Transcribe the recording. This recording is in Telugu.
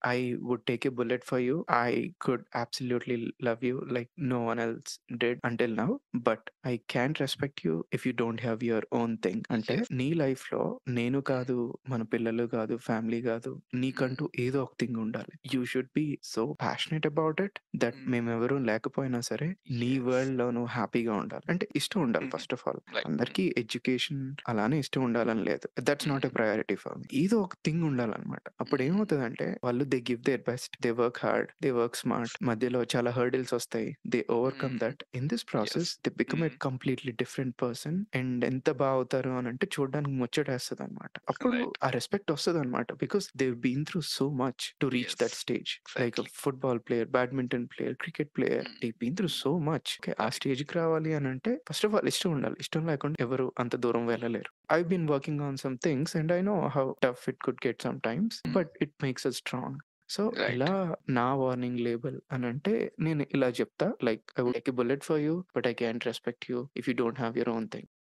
I would take a bullet for you. I could absolutely love you like no one else did until now. But I can't respect you if you don't have your own thing. అంటే యెస్. నీ లైఫ్‌లో నేను కాదు, మన పిల్లలు కాదు, ఫ్యామిలీ కాదు. నీకంటూ హ్మ్. ఏదో ఒక థింగ్ ఉండాలి. You should be so passionate about it that hmm. మేమెవరు లేకపోయినా సరే నీ యెస్. వరల్డ్‌లో నువ్వు హ్యాపీగా ఉండాలి. అంటే ఇష్టం ఉండాలి hmm. First of all. Right. అందరికీ ఎడ్యుకేషన్ అలానే ఇష్టం ఉండాలని లేదు. That's not a hmm. Priority for me. ఏదో ఒక థింగ్ ఉండాలన్నమాట. అప్పుడు హ్మ్. ఏమవుతదంటే వాళ్ళు they give their best. They work hard. They work smart. మధ్యలో చాలా హర్డిల్స్ వస్తాయి. They overcome hmm. That. In this yes. Process they become a hmm. Completely different person. And ఎంత బా అవుతారు అనంటే చూడడానికి ముచ్చటేస్తదన్నమాట. అప్పుడు రైట్. ఆ రెస్పెక్ట్ వస్తదన్నమాట. Because they have been through so much to reach yes. That stage. Like a exactly. Football player, badminton player, cricket player hmm. They been through so much. Okay. ఆ అది. స్టేజ్‌కి రావాలి అనంటే ఫస్ట్ ఆఫ్ ఆల్ ఇష్టం ఉండాలి. ఇష్టం లేకుండా ఎవరు అంత దూరం వెళ్ళలేరు. I've been working on some things and I know how tough it could get sometimes. Hmm. But it makes us strong. So right. ఇలా నా వార్నింగ్ లేబుల్ అనంటే నేను ఇలా చెప్తా. Like I would hmm. Take a bullet for you but I can't respect you if you don't have your own thing.